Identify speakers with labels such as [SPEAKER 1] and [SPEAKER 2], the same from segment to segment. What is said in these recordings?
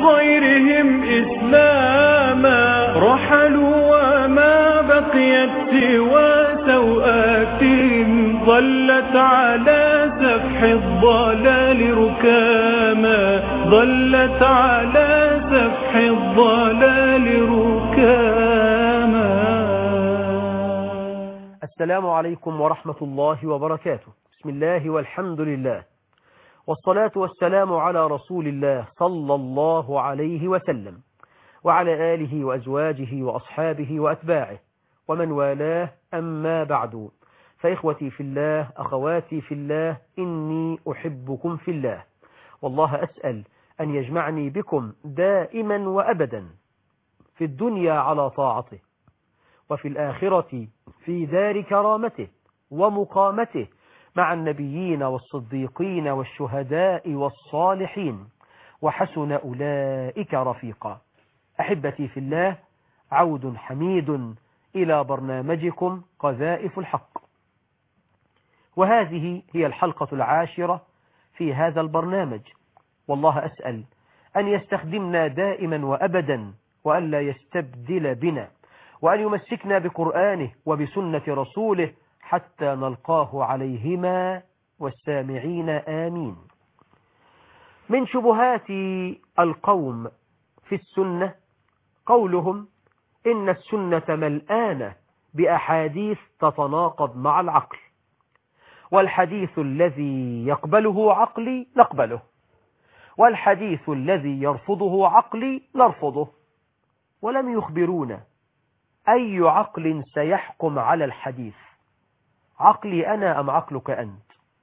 [SPEAKER 1] غيرهم إسلاما رحلوا وما بقيت سوى سوآت ظلت على سفح الضلال ركاما ظلت على سفح الضلال ركاما
[SPEAKER 2] السلام عليكم ورحمة الله وبركاته بسم الله والحمد لله والصلاة والسلام على رسول الله صلى الله عليه وسلم وعلى آله وأزواجه وأصحابه وأتباعه ومن والاه أما بعد فإخوتي في الله أخواتي في الله إني أحبكم في الله والله أسأل أن يجمعني بكم دائما وأبدا في الدنيا على طاعته وفي الآخرة في دار كرامته ومقامته مع النبيين والصديقين والشهداء والصالحين وحسن أولئك رفيقا أحبتي في الله عود حميد إلى برنامجكم قذائف الحق وهذه هي الحلقة العاشرة في هذا البرنامج والله أسأل أن يستخدمنا دائما وأبدا وأن لا يستبدل بنا وأن يمسكنا بقرآنه وبسنة رسوله حتى نلقاه عليهما والسامعين آمين من شبهات القوم في السنة قولهم إن السنة ملآنة بأحاديث تتناقض مع العقل والحديث الذي يقبله عقلي نقبله والحديث الذي يرفضه عقلي نرفضه ولم يخبرونا أي عقل سيحكم على الحديث عقلي أنا أم عقلك أنت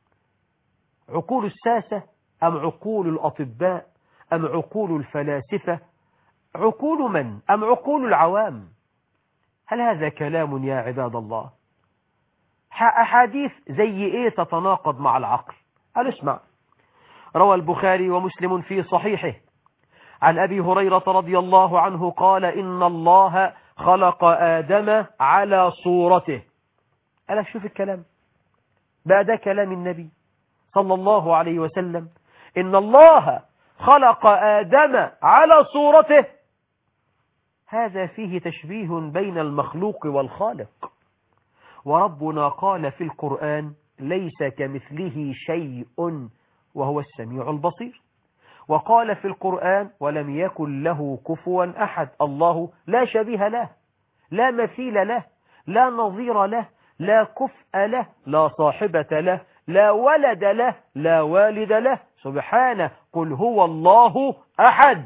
[SPEAKER 2] عقول الساسة أم عقول الأطباء أم عقول الفلاسفة عقول من أم عقول العوام هل هذا كلام يا عباد الله أحاديث زي إيه تتناقض مع العقل هل اسمع روى البخاري ومسلم في صحيحه عن أبي هريرة رضي الله عنه قال إن الله خلق آدم على صورته ألا شوف الكلام بقى ده كلام النبي صلى الله عليه وسلم إن الله خلق آدم على صورته هذا فيه تشبيه بين المخلوق والخالق وربنا قال في القرآن ليس كمثله شيء وهو السميع البصير وقال في القرآن ولم يكن له كفوا أحد الله لا شبيه له لا مثيل له لا نظير له لا كفء له لا صاحبة له لا ولد له لا والد له سبحانه قل هو الله أحد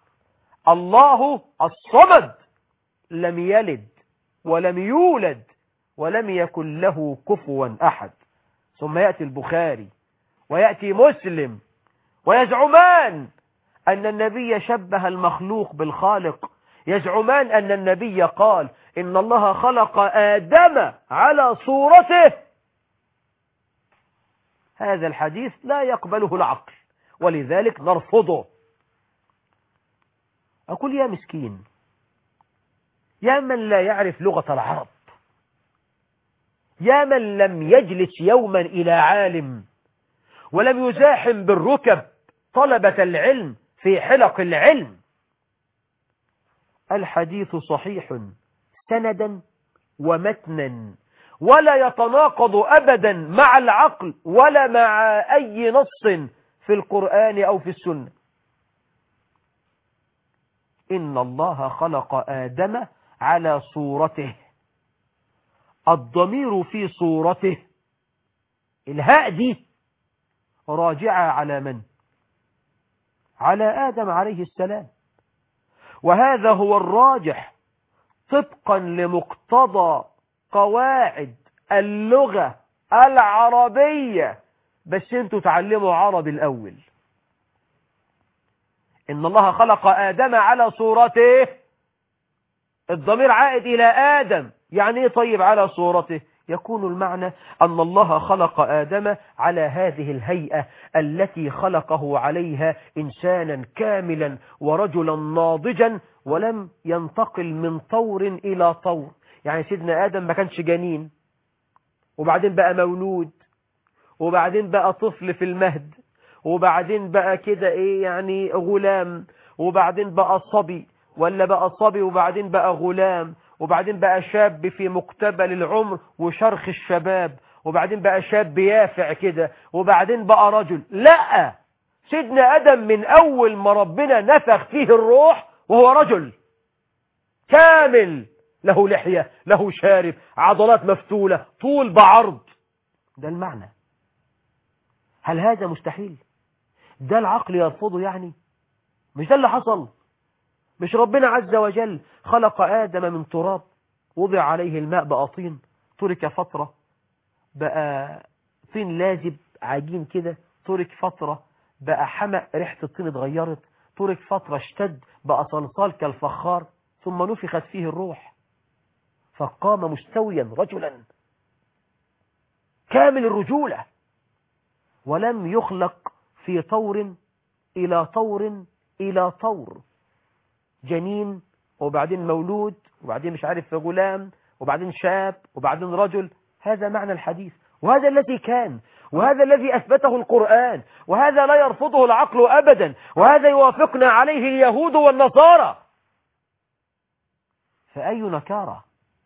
[SPEAKER 2] الله الصمد لم يلد ولم يولد ولم يكن له كفوا أحد ثم يأتي البخاري ويأتي مسلم ويزعمان أن النبي شبه المخلوق بالخالق يزعمان أن النبي قال إن الله خلق آدم على صورته هذا الحديث لا يقبله العقل ولذلك نرفضه أقول يا مسكين يا من لا يعرف لغة العرب يا من لم يجلس يوما إلى عالم ولم يزاحم بالركب طلبة العلم في حلق العلم الحديث صحيح سندا ومتنا ولا يتناقض أبدا مع العقل ولا مع أي نص في القرآن أو في السنة إن الله خلق آدم على صورته الضمير في صورته الهاء دي راجعة على من على آدم عليه السلام وهذا هو الراجح طبقا لمقتضى قواعد اللغة العربية بس انتوا تعلموا عربي الأول إن الله خلق آدم على صورته الضمير عائد إلى آدم يعني إيه طيب على صورته يكون المعنى أن الله خلق آدم على هذه الهيئة التي خلقه عليها إنسانا كاملا ورجلا ناضجا ولم ينتقل من طور إلى طور يعني سيدنا آدم ما كانش جنين وبعدين بقى مولود وبعدين بقى طفل في المهد وبعدين بقى كده ايه يعني غلام وبعدين بقى صبي ولا بقى صبي وبعدين بقى غلام وبعدين بقى شاب في مقتبل العمر وشرخ الشباب وبعدين بقى شاب يافع كده وبعدين بقى رجل لا سيدنا آدم من أول ما ربنا نفخ فيه الروح وهو رجل كامل له لحية له شارب عضلات مفتولة طول بعرض ده المعنى هل هذا مستحيل ده العقل يرفضه يعني مش ده اللي حصل مش ربنا عز وجل خلق آدم من تراب وضع عليه الماء بقى طين ترك فترة بقى طين لازب عجين كده ترك فترة بقى حمأ ريحة الطين اتغيرت ترك فترة اشتد بقى صلصال كالفخار ثم نفخت فيه الروح فقام مستويا رجلا كامل الرجولة ولم يخلق في طور إلى طور إلى طور جنين وبعدين مولود وبعدين مش عارف غلام وبعدين شاب وبعدين رجل هذا معنى الحديث وهذا الذي كان وهذا الذي أثبته القرآن وهذا لا يرفضه العقل أبدا وهذا يوافقنا عليه اليهود والنصارى فأي نكارة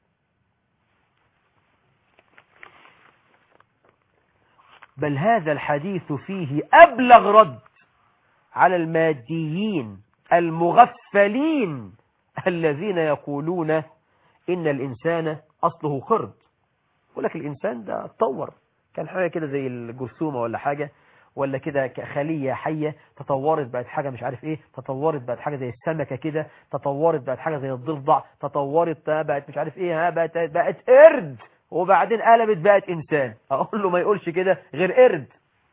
[SPEAKER 2] بل هذا الحديث فيه أبلغ رد على الماديين المغفلين الذين يقولون إن الإنسان أصله خرد يقول لك الإنسان ده اتطور كان حاجة كده زي الجرثومة ولا حاجة ولا كده خلية حية تطورت بقت حاجة مش عارف ايه تطورت بقت حاجة زي السمكة كده تطورت بقت حاجة زي الضفدع تطورت بقت مش عارف ايه ها بقت, بقت قرد وبعدين قلبت بقت انسان اقول له ما يقولش كده غير قرد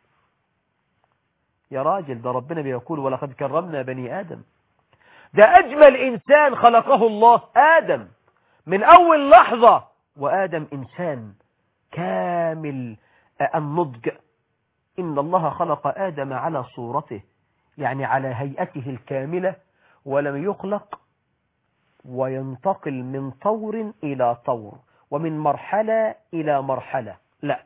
[SPEAKER 2] يا راجل ده ربنا بيقول ولقد كرمنا بني آدم ده أجمل إنسان خلقه الله آدم من أول لحظة وآدم إنسان كامل النضج إن الله خلق آدم على صورته يعني على هيئته الكاملة ولم يخلق وينتقل من طور إلى طور ومن مرحلة إلى مرحلة لا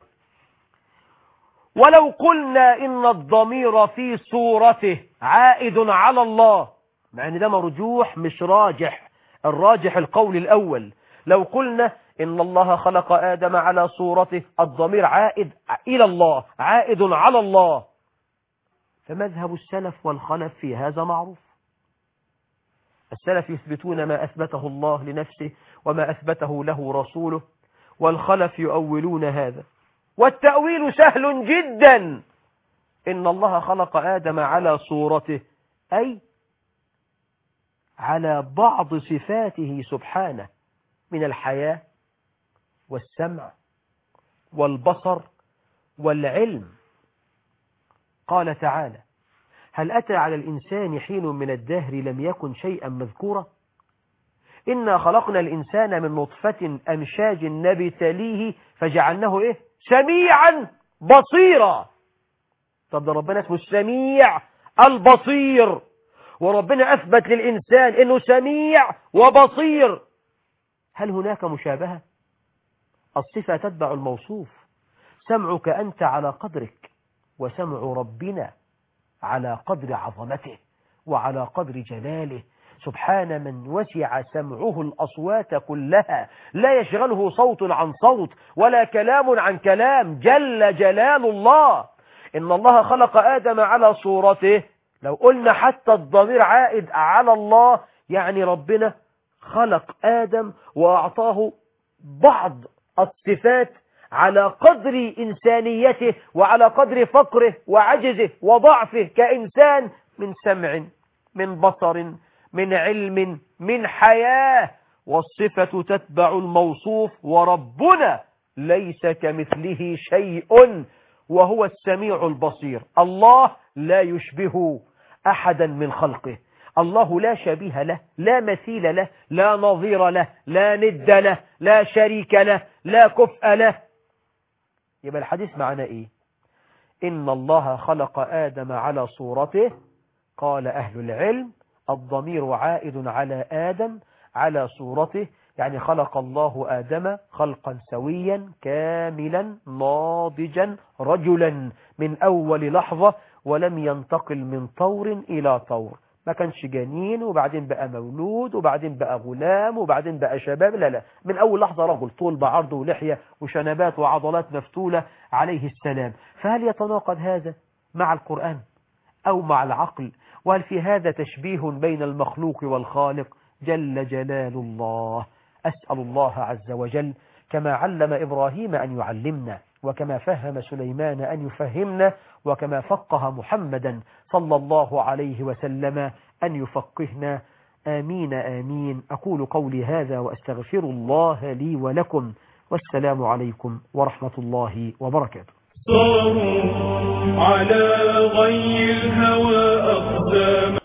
[SPEAKER 2] ولو قلنا إن الضمير في صورته عائد على الله مع أن ده مرجوح مش راجح الراجح القول الأول لو قلنا إن الله خلق آدم على صورته الضمير عائد إلى الله عائد على الله فمذهب السلف والخلف في هذا معروف السلف يثبتون ما أثبته الله لنفسه وما أثبته له رسوله والخلف يؤولون هذا والتأويل سهل جدا إن الله خلق آدم على صورته أي على بعض صفاته سبحانه من الحياة والسمع والبصر والعلم قال تعالى هل أتى على الإنسان حين من الدهر لم يكن شيئا مذكورا إنا خلقنا الإنسان من نطفة أمشاج نبتليه فجعلناه إيه سميعا بصيرا طب ده ربنا اسمه السميع البصير وربنا أثبت للإنسان إنه سميع وبصير هل هناك مشابهة الصفة تتبع الموصوف سمعك أنت على قدرك وسمع ربنا على قدر عظمته وعلى قدر جلاله سبحان من وسع سمعه الأصوات كلها لا يشغله صوت عن صوت ولا كلام عن كلام جل جلال الله إن الله خلق آدم على صورته لو قلنا حتى الضمير عائد على الله يعني ربنا خلق آدم وأعطاه بعض الصفات على قدر إنسانيته وعلى قدر فقره وعجزه وضعفه كإنسان من سمع من بصر من علم من حياة والصفة تتبع الموصوف وربنا ليس كمثله شيء وهو السميع البصير الله لا يشبه أحدا من خلقه الله لا شبيه له لا مثيل له لا نظير له لا ند له لا شريك له لا كفء له يبقى الحديث معناه ايه إن الله خلق آدم على صورته قال أهل العلم الضمير عائد على آدم على صورته يعني خلق الله آدم خلقا سويا كاملا ناضجا رجلا من أول لحظة ولم ينتقل من طور إلى طور ما كانش جنين وبعدين بقى مولود وبعدين بقى غلام وبعدين بقى شباب لا لا من أول لحظة رجل طول بعرض ولحية وشنبات وعضلات مفتولة عليه السلام فهل يتناقض هذا مع القرآن أو مع العقل وهل في هذا تشبيه بين المخلوق والخالق جل جلال الله أسأل الله عز وجل كما علم إبراهيم أن يعلمنا وكما فهم سليمان أن يفهمنا وكما فقه محمدا صلى الله عليه وسلم أن يفقهنا آمين آمين أقول قولي هذا وأستغفر الله لي ولكم والسلام عليكم ورحمة الله وبركاته
[SPEAKER 1] صاروا على غي الهوى أقدام